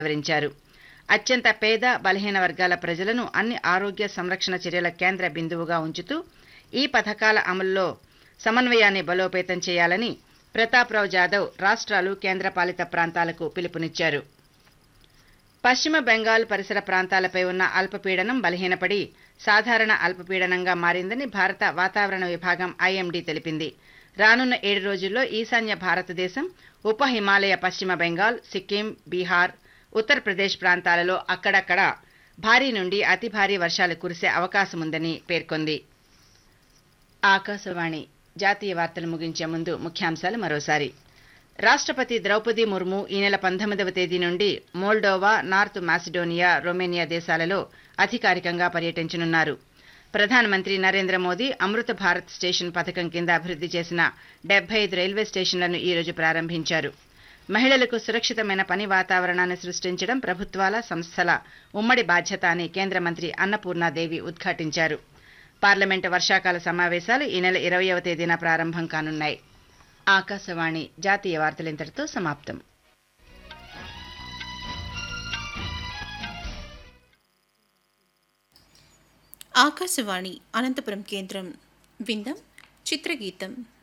వివరించారు అత్యంత పేద బలహీన వర్గాల ప్రజలను అన్ని ఆరోగ్య సంరక్షణ చర్యల కేంద్ర బిందువుగా ఉంచుతూ ఈ పథకాల అమలులో సమన్వయాన్ని బలోపేతం చేయాలని ప్రతాప్రావు జాదవ్ రాష్ట్రాలు కేంద్రపాలిత ప్రాంతాలకు పిలుపునిచ్చారు పశ్చిమ బెంగాల్ పరిసర ప్రాంతాలపై ఉన్న అల్పపీడనం బలహీనపడి సాధారణ అల్పపీడనంగా మారిందని భారత వాతావరణ విభాగం ఐఎండీ తెలిపింది రానున్న ఏడు రోజుల్లో ఈశాన్య భారతదేశం ఉప హిమాలయ పశ్చిమ బెంగాల్ సిక్కిం బీహార్ ఉత్తరప్రదేశ్ ప్రాంతాలలో అక్కడక్కడ భారీ నుండి అతి భారీ వర్షాలు కురిసే అవకాశముందని పేర్కొంది ఆకాశవాణి జాతీయ వార్తలు ముగించే ముందు ముఖ్యాంశాలు మరోసారి రాష్ట్రపతి ద్రౌపది ముర్ము ఈ నెల పంతొమ్మిదవ తేదీ నుండి మోల్డోవా నార్త్ మాసిడోనియా రొమేనియా దేశాలలో అధికారికంగా పర్యటించనున్నారు ప్రధానమంత్రి నరేంద్ర మోదీ అమృత భారత్ స్టేషన్ పథకం కింద అభివృద్ధి చేసిన డెబ్బై ఐదు రైల్వే స్టేషన్లను ఈ రోజు ప్రారంభించారు మహిళలకు సురక్షితమైన పని వాతావరణాన్ని సృష్టించడం ప్రభుత్వాల సంస్థల ఉమ్మడి బాధ్యత అని కేంద్ర మంత్రి అన్నపూర్ణాదేవి ఉద్ఘాటించారు పార్లమెంటు వర్షాకాల సమావేశాలు ఈ నెల ఇరవయవ తేదీన ప్రారంభం కానున్నాయి ఆకాశవాణి జాతీయ వార్తలు ఇంతటితో సమాప్తం ఆకాశవాణి అనంతపురం కేంద్రం విందం చిత్రగీతం